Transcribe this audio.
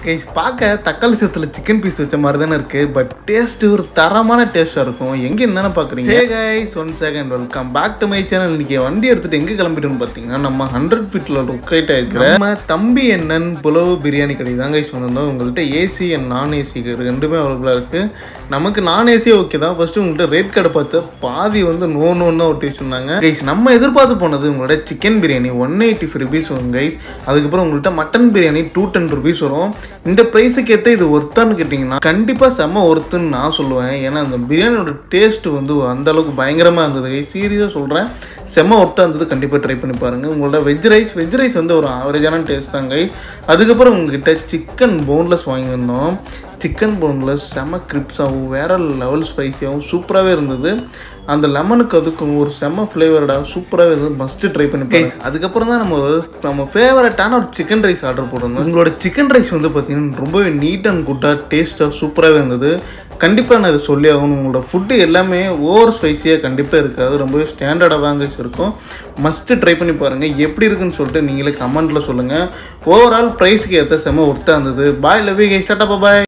guys பார்க்க தக்காளி சத்தில் chicken piece வச்ச மாதிரி தானே இருக்குது பட் டேஸ்ட்டு ஒரு தரமான டேஸ்ட்டாக இருக்கும் எங்கே என்னென்ன பார்க்குறீங்க hey guys one second welcome back to my channel இன்னைக்கு வண்டி எடுத்துகிட்டு எங்கே கிளம்பிட்டோம்னு பார்த்தீங்கன்னா நம்ம ஹண்ட்ரட் ஃபீட்டில் லொக்கேட் ஆகிருக்கிற நம்ம தம்பி என்னன் புலவு பிரியாணி கடை தான் கைஸ் சொன்னோம் உங்கள்கிட்ட ஏசி அண்ட் நான் ஏசி ரெண்டுமே அவைலபிளாக இருக்குது நமக்கு நான் ஏசி ஓகே தான் ஃபஸ்ட்டு உங்கள்கிட்ட ரேட் கடை பார்த்து பாதி வந்து நோ நோன்னு தான் ஒட்டி வச்சுருந்தாங்க கைஸ் நம்ம எதிர்பார்த்து போனது உங்களோட chicken biryani one eighty five rupees வரும் கைஸ் அதுக்கப்புறம் உங்கள்கிட்ட mutton biryani two ten rupees வரும் இந்த ப்ரைஸுக்கு ஏற்ற இது ஒர்த்தான்னு கேட்டிங்கன்னா கண்டிப்பாக செம்ம ஒர்த்துன்னு நான் சொல்லுவேன் ஏன்னா அந்த பிரியாணியோட டேஸ்ட் வந்து அந்த அளவுக்கு பயங்கரமாக இருந்தது கைஸ் சீரியஸாக சொல்கிறேன் செம்ம ஒர்த்தாக இருந்தது கண்டிப்பாக ட்ரை பண்ணி பாருங்கள் உங்களோட வெஜ் ரைஸ் வெஜ் ரைஸ் வந்து ஒரு ஆவரேஜான டேஸ்ட் தான் கைஸ் அதுக்கப்புறம் உங்ககிட்ட சிக்கன் போன்லெஸ் வாங்கியிருந்தோம் சிக்கன் போன்லெஸ் செம கிரிப்ஸாகவும் வேறு லெவல் ஸ்பைஸியாகவும் சூப்பராகவே இருந்தது அந்த லெமனுக்கு அதுக்கும் ஒரு செம்ம ஃப்ளேவர்டாக சூப்பராகவே இருந்தது மஸ்ட்டு ட்ரை பண்ணி கைஸ் அதுக்கப்புறம் தான் நம்ம நம்ம ஃபேவரட்டான ஒரு சிக்கன் ரைஸ் ஆர்டர் போட்டிருந்தோம் உங்களோட சிக்கன் ரைஸ் வந்து பார்த்தீங்கன்னா ரொம்பவே நீட் அண்ட் குட்டாக டேஸ்ட்டாக சூப்பராகவே இருந்தது கண்டிப்பாக நான் இதை சொல்லி ஆகணும் உங்களோட ஃபுட்டு எல்லாமே ஓவர் ஸ்பைஸியாக கண்டிப்பாக இருக்காது ரொம்பவே ஸ்டாண்டர்டாக தான் guys இருக்கும் மஸ்ட்டு ட்ரை பண்ணி பாருங்கள் எப்படி இருக்குன்னு சொல்லிட்டு நீங்களே கமெண்ட்டில் சொல்லுங்கள் ஓவரால் ப்ரைஸுக்கு ஏற்ற செம்ம ஒர்த்தாக இருந்தது bye love you guys tata bye